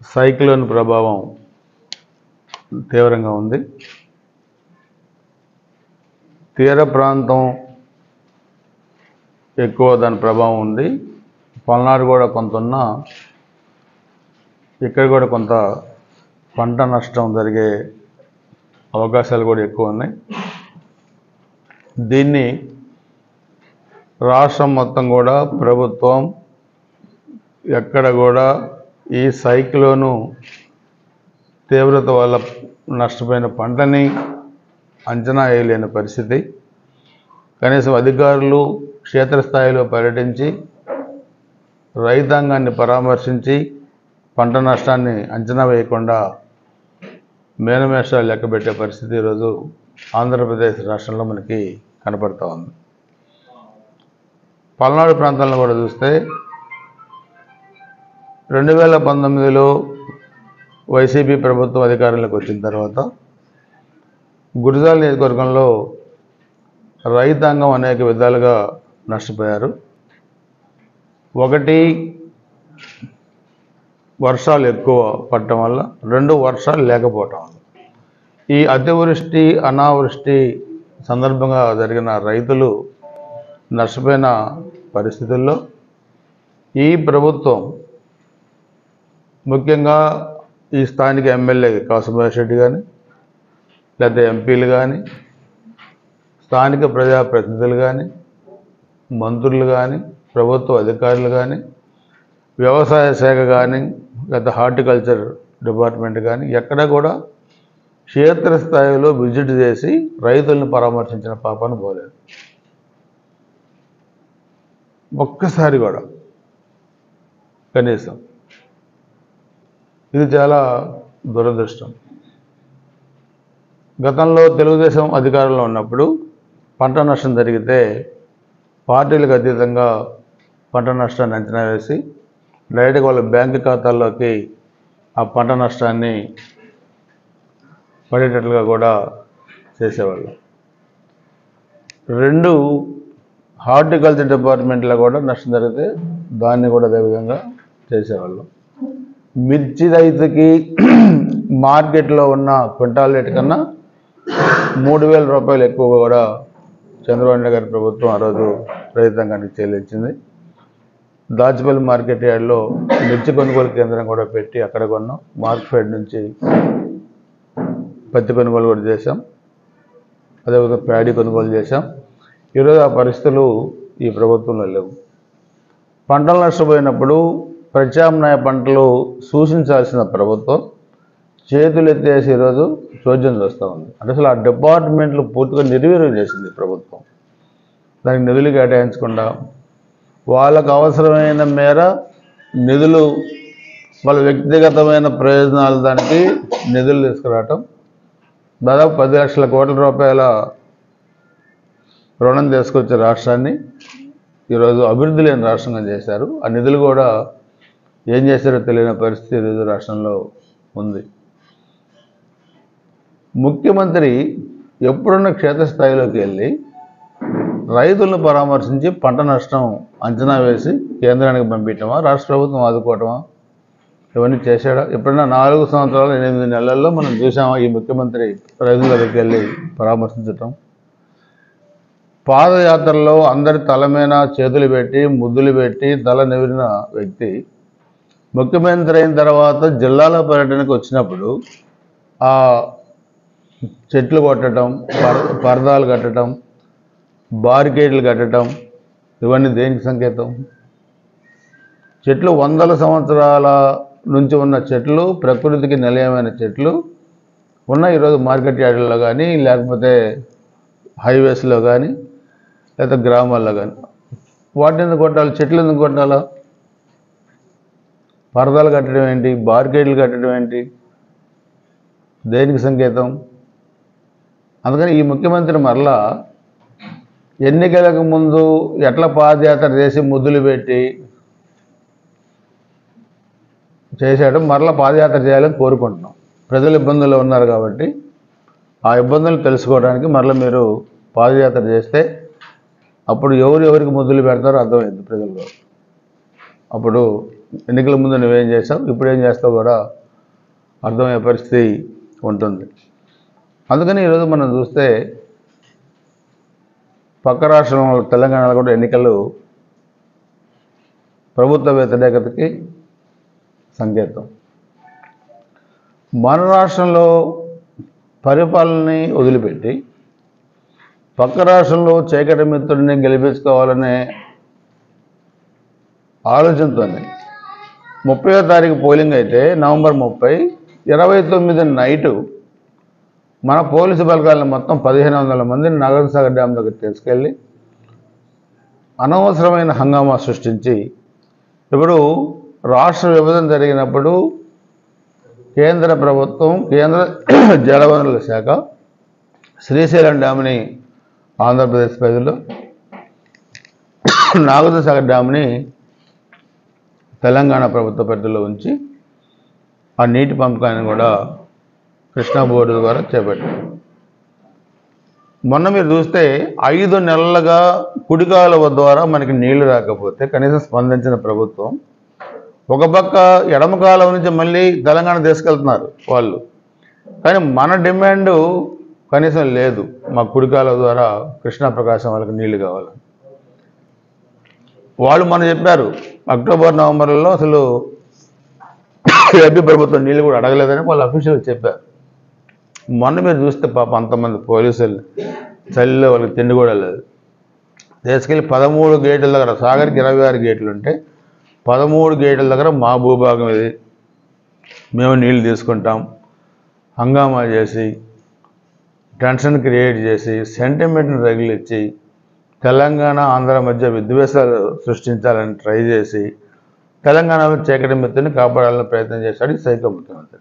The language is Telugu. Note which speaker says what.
Speaker 1: సైక్లోన్ ప్రభావం తీవ్రంగా ఉంది తీర ప్రాంతం ఎక్కువ దాని ప్రభావం ఉంది పల్నాడు కూడా కొంత ఉన్నా ఇక్కడ కూడా కొంత పంట నష్టం జరిగే అవకాశాలు కూడా ఎక్కువ ఉన్నాయి దీన్ని రాష్ట్రం మొత్తం కూడా ప్రభుత్వం ఎక్కడ కూడా ఈ సైక్లోను తీవ్రత వల్ల నష్టపోయిన పంటని అంచనా వేయలేని పరిస్థితి కనీసం అధికారులు క్షేత్రస్థాయిలో పర్యటించి రైతాంగాన్ని పరామర్శించి పంట నష్టాన్ని అంచనా వేయకుండా మేనమేషాలు లెక్కబెట్టే పరిస్థితి ఈరోజు ఆంధ్రప్రదేశ్ రాష్ట్రంలో మనకి కనపడతా ఉంది పల్నాడు ప్రాంతంలో కూడా చూస్తే రెండు వేల పంతొమ్మిదిలో వైసీపీ ప్రభుత్వం అధికారంలోకి వచ్చిన తర్వాత గురిజాల నియోజకవర్గంలో రైతాంగం అనేక విధాలుగా నష్టపోయారు ఒకటి వర్షాలు ఎక్కువ పడటం వల్ల రెండు వర్షాలు లేకపోవటం వల్ల ఈ అతివృష్టి అనావృష్టి సందర్భంగా జరిగిన రైతులు నష్టపోయిన పరిస్థితుల్లో ఈ ప్రభుత్వం ముఖ్యంగా ఈ స్థానిక ఎమ్మెల్యే కాసుమహేష్ రెడ్డి కానీ లేకపోతే ఎంపీలు కానీ స్థానిక ప్రజాప్రతినిధులు కానీ మంత్రులు కానీ ప్రభుత్వ అధికారులు కానీ వ్యవసాయ శాఖ కానీ లేదా హార్టికల్చర్ డిపార్ట్మెంట్ కానీ ఎక్కడ కూడా క్షేత్రస్థాయిలో విజిట్ చేసి రైతులను పరామర్శించిన పాపాను పోలేదు ఒక్కసారి కూడా కనీసం ఇది చాలా దురదృష్టం గతంలో తెలుగుదేశం అధికారంలో ఉన్నప్పుడు పంట నష్టం జరిగితే పార్టీలకు అతీతంగా పంట నష్టాన్ని అంచనా వేసి డైరెక్ట్గా వాళ్ళ బ్యాంకు ఖాతాల్లోకి ఆ పంట నష్టాన్ని పడేటట్లుగా కూడా చేసేవాళ్ళు రెండు హార్టికల్చర్ డిపార్ట్మెంట్లో కూడా నష్టం జరిగితే దాన్ని కూడా అదేవిధంగా చేసేవాళ్ళు మిర్చి రైతుకి మార్కెట్లో ఉన్న క్వింటాల్ రేటు కన్నా మూడు వేల రూపాయలు ఎక్కువ కూడా చంద్రబాబు నాయుడు గారి ప్రభుత్వం ఆ రోజు రైతాంగానికి చెల్లించింది దాచిపల్లి మార్కెట్ యార్డ్లో మిర్చి కొనుగోలు కేంద్రం కూడా పెట్టి అక్కడ కొన్నాం మార్కెట్ నుంచి పత్తి కొనుగోలు కూడా చేశాం అదేవిధంగా ప్యాడీ కొనుగోలు చేశాం ఈరోజు ఆ పరిస్థితులు ఈ ప్రభుత్వంలో లేవు పంటలు నష్టపోయినప్పుడు ప్రత్యామ్నాయ పంటలు సూచించాల్సిన ప్రభుత్వం చేతులు ఎత్తేసి ఈరోజు చోద్యం చూస్తూ ఉంది అంటే అసలు ఆ డిపార్ట్మెంట్లు పూర్తిగా నిర్వీర్యం చేసింది ప్రభుత్వం దానికి నిధులు కేటాయించకుండా వాళ్ళకు అవసరమైన మేర నిధులు వాళ్ళ వ్యక్తిగతమైన ప్రయోజనాలు దానికి నిధులు తీసుకురావటం దాదాపు పది లక్షల కోట్ల రూపాయల రుణం తీసుకొచ్చే రాష్ట్రాన్ని ఈరోజు అభివృద్ధి లేని రాష్ట్రంగా చేశారు ఆ నిధులు కూడా ఏం చేశారో తెలియని పరిస్థితి ఈరోజు రాష్ట్రంలో ఉంది ముఖ్యమంత్రి ఎప్పుడున్న క్షేత్రస్థాయిలోకి వెళ్ళి రైతులను పరామర్శించి పంట నష్టం అంచనా వేసి కేంద్రానికి పంపించడమా రాష్ట్ర ప్రభుత్వం ఆదుకోవటమా ఇవన్నీ చేశాడా ఎప్పుడైనా నాలుగు సంవత్సరాలు ఎనిమిది నెలల్లో మనం చూసామా ఈ ముఖ్యమంత్రి రైతుల దగ్గరికి వెళ్ళి పరామర్శించటం పాదయాత్రలో అందరి తల మీద చేతులు పెట్టి ముద్దులు పెట్టి తల నివిరిన వ్యక్తి ముఖ్యమంత్రి అయిన తర్వాత జిల్లాల పర్యటనకు వచ్చినప్పుడు ఆ చెట్లు కొట్టడం పర పరదాలు కట్టడం బారికేడ్లు కట్టడం ఇవన్నీ దేనికి సంకేతం చెట్లు వందల సంవత్సరాల నుంచి ఉన్న చెట్లు ప్రకృతికి నిలయమైన చెట్లు ఉన్న ఈరోజు మార్కెట్ యార్డుల్లో కానీ లేకపోతే హైవేస్లో కానీ లేదా గ్రామాల్లో కానీ వాటిని ఎందుకు కొట్టాలి చెట్లు ఎందుకు కొట్టాలా పరదాలు కట్టడం ఏంటి బార్కేడ్లు కట్టడం ఏంటి దేనికి సంకేతం అందుకని ఈ ముఖ్యమంత్రి మరలా ఎన్నికలకు ముందు ఎట్లా పాదయాత్ర చేసి ముద్దులు పెట్టి చేశాడు మరలా పాదయాత్ర చేయాలని కోరుకుంటున్నాం ప్రజలు ఇబ్బందుల్లో ఉన్నారు కాబట్టి ఆ ఇబ్బందులు తెలుసుకోవడానికి మరలా మీరు పాదయాత్ర చేస్తే అప్పుడు ఎవరు ఎవరికి ముద్దులు పెడతారో అర్థమైంది ప్రజల్లో అప్పుడు ఎన్నికల ముందు నువ్వేం చేసావు ఇప్పుడు ఏం చేస్తావు కూడా అర్థమయ్యే పరిస్థితి ఉంటుంది అందుకని ఈరోజు మనం చూస్తే పక్క రాష్ట్రంలో తెలంగాణలో కూడా ఎన్నికలు ప్రభుత్వ వ్యతిరేకతకి సంకేతం మన రాష్ట్రంలో పరిపాలనని వదిలిపెట్టి పక్క రాష్ట్రంలో చీకటి మిత్రుడిని గెలిపించుకోవాలనే ఆలోచనతోనే ముప్పయో తారీఖు పోలింగ్ అయితే నవంబర్ ముప్పై ఇరవై తొమ్మిది నైటు మన పోలీసు బలగాలను మొత్తం పదిహేను వందల మందిని నాగార్జునసాగర్ డ్యామ్ దగ్గర తీసుకెళ్ళి అనవసరమైన హంగామా సృష్టించి ఇప్పుడు రాష్ట్ర విభజన జరిగినప్పుడు కేంద్ర ప్రభుత్వం కేంద్ర జలవనరుల శాఖ శ్రీశైలం డ్యామ్ని ఆంధ్రప్రదేశ్ ప్రజలు నాగార్జునసాగర్ డ్యామ్ని తెలంగాణ ప్రభుత్వ పరిధిలో ఉంచి ఆ నీటి పంపకాన్ని కూడా కృష్ణా బోర్డు ద్వారా చేపట్టారు మొన్న మీరు చూస్తే ఐదు నెలలుగా కుడికాలువ ద్వారా మనకి నీళ్లు రాకపోతే కనీసం స్పందించిన ప్రభుత్వం ఒక పక్క ఎడమ కాలువ నుంచి మళ్ళీ తెలంగాణ తీసుకెళ్తున్నారు వాళ్ళు కానీ మన డిమాండ్ కనీసం లేదు మా కుడికాలువ ద్వారా కృష్ణా ప్రకాశం వాళ్ళకి నీళ్లు కావాలని వాళ్ళు మనం చెప్పారు అక్టోబర్ నవంబర్లో అసలు ఏపీ ప్రభుత్వం నీళ్ళు కూడా అడగలేదని వాళ్ళు అఫీషియల్ చెప్పారు మొన్న మీరు చూస్తే పాప అంతమంది పోలీసులు చలిలో వాళ్ళకి తిండి కూడా లేదు తీసుకెళ్ళి పదమూడు గేట్ల దగ్గర సాగర్కి ఇరవై ఆరు గేట్లు ఉంటే పదమూడు గేట్ల దగ్గర మా భూభాగం ఇది మేము నీళ్ళు తీసుకుంటాం హంగామా చేసి టెన్షన్ క్రియేట్ చేసి సెంటిమెంట్ని రగిలిచ్చి తెలంగాణ ఆంధ్ర మధ్య విద్వేషాలు సృష్టించాలని ట్రై చేసి తెలంగాణలో చీకటి మిత్రుని కాపాడాలని ప్రయత్నం చేశాడు ఈ సైకో ముఖ్యమంత్రి